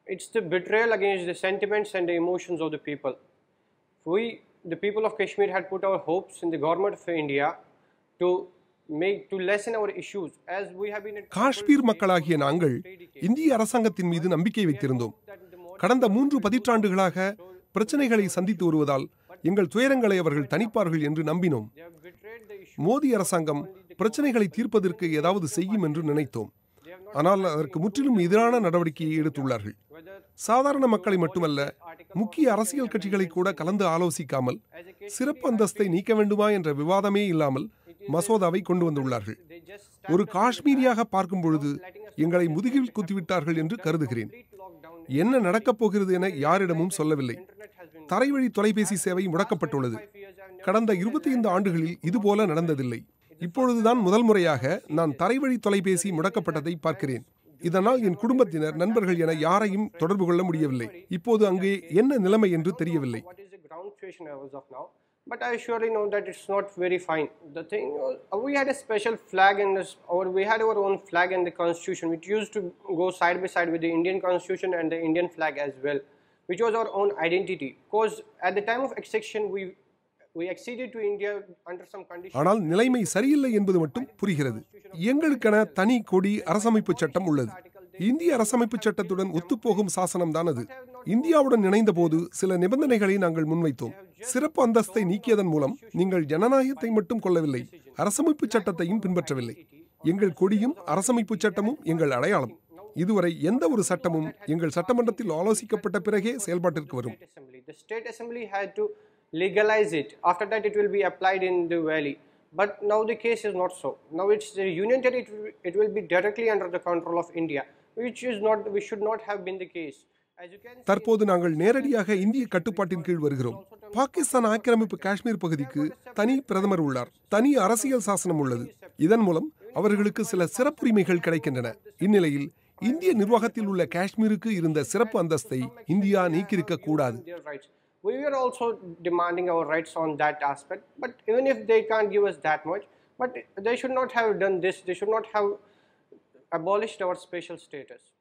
it's the betrayal against the sentiments and the emotions of the people. We, the people of Kashmir, had put our hopes in the government of India to make to lessen our issues as we have been. Kashmir மக்களாகிய நாங்கள் இந்திய அரசாங்கத்தின் மீது நம்பிக்கை வைத்திருந்தோம் கடந்த மூன்று பதிற்றாண்டுகளாக பிரச்சனைகளை சந்தித்து வருவதால் எங்கள் துயரங்களை அவர்கள் தணிப்பார்கள் என்று நம்பினோம் They have betrayed the issue. Modi அரசாங்கம் பிரச்சனைகளை தீர்ப்பதற்கு ஏதாவது செய்யும் என்று நினைத்தோம் ஆனால் அதற்கு முற்றிலும் எதிரான நடவடிக்கையை எடுத்துள்ளார்கள் Whether சாதாரண மக்களை மட்டுமல்ல முக்கிய அரசியல் கட்சிகளை கூட கலந்து ஆலோசிக்காமல் சிறப்பு அந்தஸ்தை நீக்க வேண்டுமா என்ற விவாதமே இல்லாமல் மசோதாவை கொண்டு வந்துள்ளார்கள் they just ஒரு காஷ்மீரியாக பார்க்கும் பொழுது எங்களை முதுகில் குத்திவிட்டார்கள் என்று கருதுகிறேன் complete lockdown. என்ன நடக்கப் போகிறது என யாரிடமும் சொல்லவில்லை Internet has been தரைவழி தொலைபேசி சேவை முடக்கப்பட்டுள்ளது கடந்த 25 ஆண்டுகளில் இதுபோல நடந்ததில்லை இப்பொழுதுதான் முதல் முறையாக நான் தரைவழி தொலைபேசி முடக்கப்பட்டதை பார்க்கிறேன் இதனால் என் குடும்பத்தினர் நண்பர்கள் என யாரையும் தொடர்பு கொள்ள முடியவில்லை இப்போது அங்கே என்ன நிலைமை என்று தெரியவில்லை what is the ground situation as of now. But I surely know that it's not very fine. The thing was, uh, we had a special flag in this, or we had our own flag in the constitution, which used to go side by side with the Indian constitution and the Indian flag as well, which was our own identity. Because at the time of accession, we we acceded to India under some conditions. ஆனால் நிலைமை சரியில்லை என்பது மட்டும் புரிகிறது எங்களுக்கென தனி கொடி அரசமைப்பு சட்டம் உள்ளது இந்திய அரசமைப்பு சட்டத்துடன் ஒத்துப்போகும் சாசனம் தான் அது இந்தியாவுடன் இணைந்த போது சில நிபந்தனைகளை நாங்கள் முன்வைத்தோம் சிறப்பு அந்தஸ்தை நீக்கியதன் மூலம் நீங்கள் ஜனநாயகத்தை மட்டும் கொள்ளவில்லை அரசமைப்பு சட்டத்தையும் பின்பற்றவில்லை எங்கள் கொடியும் அரசமைப்பு சட்டமும் எங்கள் அடையாளம் இதுவரை எந்த ஒரு சட்டமும் எங்கள் சட்டமன்றத்தில் ஆலோசிக்கப்பட்ட பிறகே செயல்பாட்டிற்கு வரும் State Assembly. The State Assembly had to legalize it. After that, it will be applied in the valley. But now the case is not so. Now it's the Union territory. It will be directly under the control of India, which is not. Which should not have been the case. As you can see, தற்போது நாங்கள் நேரடியாக இந்திய கட்டுப்பாட்டின் கீழ் வருகிறோம் பாகிஸ்தான் ஆக்கிரமிப்பு காஷ்மீர் பகுதிக்கு தனி பிரதமர் உள்ளார் தனி அரசியல் சாசனம் உள்ளது இதன் மூலம் அவர்களுக்கு சில சிறப்புரிமைகள் கிடைக்கின்றன இந்நிலையில் இந்திய நிர்வாகத்தில் உள்ள காஷ்மீருக்கு இருந்த சிறப்பு அந்தஸ்தை இந்தியா நீக்கியிருக்க கூடாது their rights. We were also demanding our rights on that aspect. But even if they can't give us that much, but they should not have done this. They should not have abolished our special status.